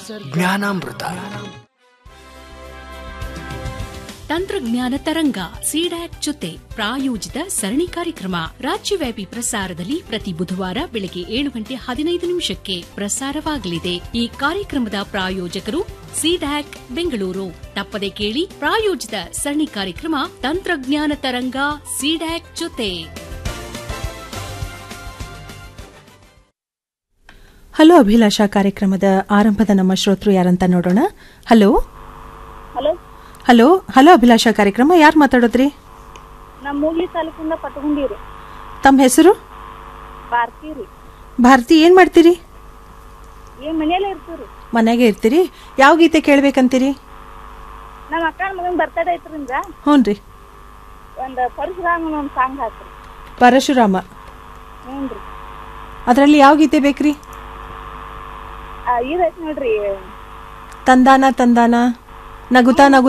ಜ್ಞಾನಾಮೃತ ತಂತ್ರಜ್ಞಾನ ತರಂಗ ಸಿಡ್ಯಾಕ್ ಜೊತೆ ಪ್ರಾಯೋಜಿತ ಸರಣಿ ಕಾರ್ಯಕ್ರಮ ರಾಜ್ಯವ್ಯಾಪಿ ಪ್ರಸಾರದಲ್ಲಿ ಪ್ರತಿ ಬುಧವಾರ ಬೆಳಗ್ಗೆ ಏಳು ಗಂಟೆ ಹದಿನೈದು ನಿಮಿಷಕ್ಕೆ ಪ್ರಸಾರವಾಗಲಿದೆ ಈ ಕಾರ್ಯಕ್ರಮದ ಪ್ರಾಯೋಜಕರು ಸಿಡ್ಯಾಕ್ ಬೆಂಗಳೂರು ತಪ್ಪದೆ ಕೇಳಿ ಪ್ರಾಯೋಜಿತ ಸರಣಿ ಕಾರ್ಯಕ್ರಮ ತಂತ್ರಜ್ಞಾನ ತರಂಗ ಸಿಡ್ಯಾಕ್ ಜೊತೆ ಹಲೋ ಅಭಿಲಾಷಾ ಕಾರ್ಯಕ್ರಮದ ಆರಂಭದ ನಮ್ಮ ಶ್ರೋತೃ ಯಾರಂತ ನೋಡೋಣ hello hello hello hello Abhilasha ಕಾರ್ಯಕ್ರಮ ಯಾರು ಮಾತಾಡೋದ್ರಿ ನಮ್ಮ ಮೂಗ್ಲಿ ತಾಲೂಕಿಂದ ಪಟ್ಕೊಂಡಿವ್ರಿ ತಮ್ಮ ಹೆಸರು ಭಾರತಿ ರೀ ಭಾರತಿ ಏನ್ ಮಾಡ್ತೀರಿ ಏನ್ ಮನೆಯಲ್ಲೇ ಇರ್ತೀವ್ರಿ ಮನೆಗೆ ಇರ್ತೀರಿ ಯಾವ ಗೀತೆ ಕೇಳ್ಬೇಕಂತೀರಿ ನಮ್ಮ ಅಕ್ಕನ ಮಗನ್ ಬರ್ತಡೇ ಐತ್ರಿಂದ ಹ್ಞೂನ್ರಿ ಒಂದ್ ಪರಶುರಾಮನ ಒಂದ್ ಸಾಂಗ್ ಹಾಕ್ರಿ ಪರಶುರಾಮ ಹ್ಞೂನ್ರಿ ಅದರಲ್ಲಿ ಯಾವ ಗೀತೆ ಬೇಕ್ರಿ ಆ, ಇದೈತ್ ನೋಡ್ರಿ ತಂದಾನ ತಂದಾನ ನಗುತ್ತಾ ನಗು